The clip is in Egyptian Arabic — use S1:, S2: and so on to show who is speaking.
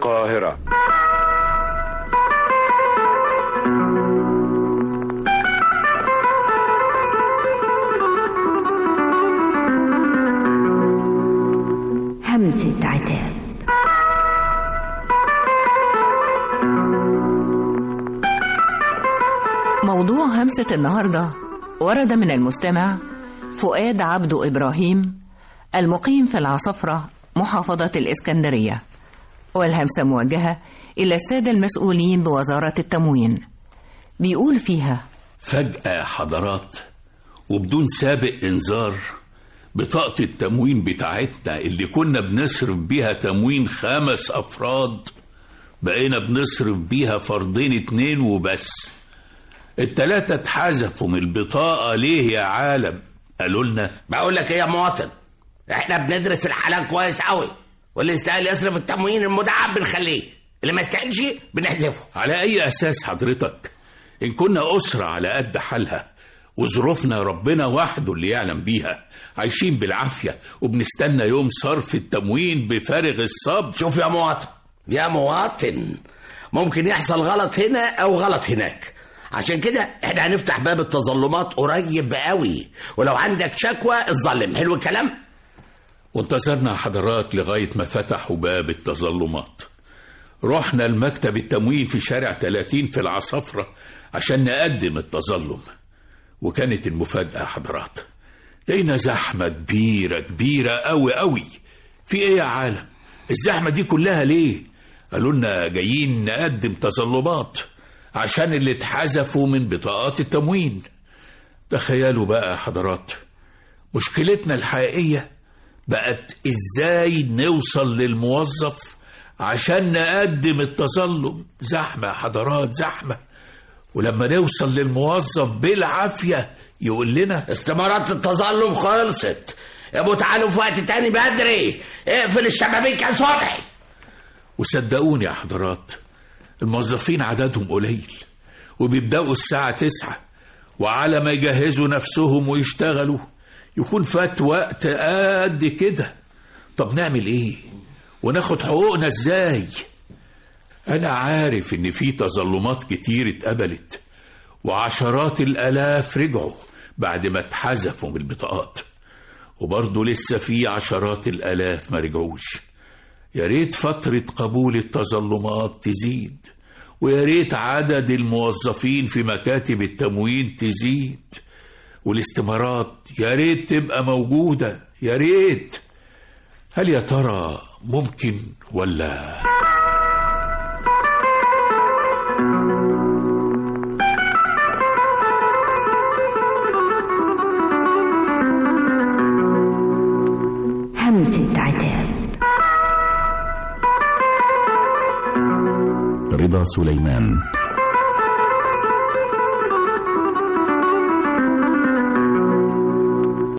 S1: القاهرة
S2: همسة عتاب
S3: موضوع همسة النهاردة ورد من المستمع فؤاد عبدو إبراهيم المقيم في العصفرة محافظة الإسكندرية والهمسة موجهة إلى السادة المسؤولين بوزارة التموين بيقول فيها
S4: فجأة حضرات وبدون سابق إنذار بطاقة التموين بتاعتنا اللي كنا بنصرف بيها تموين خمس أفراد بقينا بنصرف بيها فردين اتنين وبس التلاتة اتحذفوا من البطاقة ليه يا عالم قالوا لنا
S5: بقول لك ايه يا مواطن احنا بندرس الحالات كويس قوي واللي يستاهل يصرف التموين المدعم بنخليه اللي ما يستاهلش بنحذفه
S4: على أي أساس حضرتك إن كنا أسرة على قد حالها وظروفنا ربنا وحده اللي يعلم بيها عايشين بالعافية وبنستنى يوم صرف التموين بفارغ الصبر
S5: شوف يا مواطن يا مواطن ممكن يحصل غلط هنا او غلط هناك عشان كده احنا هنفتح باب التظلمات قريب قوي ولو عندك شكوى اتظلم حلو الكلام
S4: وانتظرنا حضرات لغاية ما فتحوا باب التظلمات رحنا المكتب التموين في شارع 30 في العصفرة عشان نقدم التظلم وكانت المفاجأة حضرات لقينا زحمة كبيرة كبيرة قوي قوي في ايه يا عالم الزحمة دي كلها ليه قالوا لنا جايين نقدم تظلمات عشان اللي اتحذفوا من بطاقات التموين تخيلوا بقى حضرات مشكلتنا الحقيقية بقت ازاي نوصل للموظف عشان نقدم التظلم زحمة يا حضرات زحمة ولما نوصل للموظف بالعافية يقول لنا
S5: استمارات التظلم خلصت يا ابو تعالوا في وقت تاني بدري اقفل الشبابيك يا صبحي
S4: وصدقوني يا حضرات الموظفين عددهم قليل وبيبدأوا الساعة تسعة وعلى ما يجهزوا نفسهم ويشتغلوا يكون فات وقت قد كده طب نعمل ايه وناخد حقوقنا ازاي انا عارف ان في تظلمات كتير اتقبلت وعشرات الالاف رجعوا بعد ما اتحذفوا من البطاقات وبرضه لسه في عشرات الالاف ما رجعوش يا ريت فترة قبول التظلمات تزيد ويا ريت عدد الموظفين في مكاتب التموين تزيد والاستمارات يا ريت تبقى موجودة يا ريت هل يا ترى ممكن ولا
S2: همسة عتاب
S6: رضا سليمان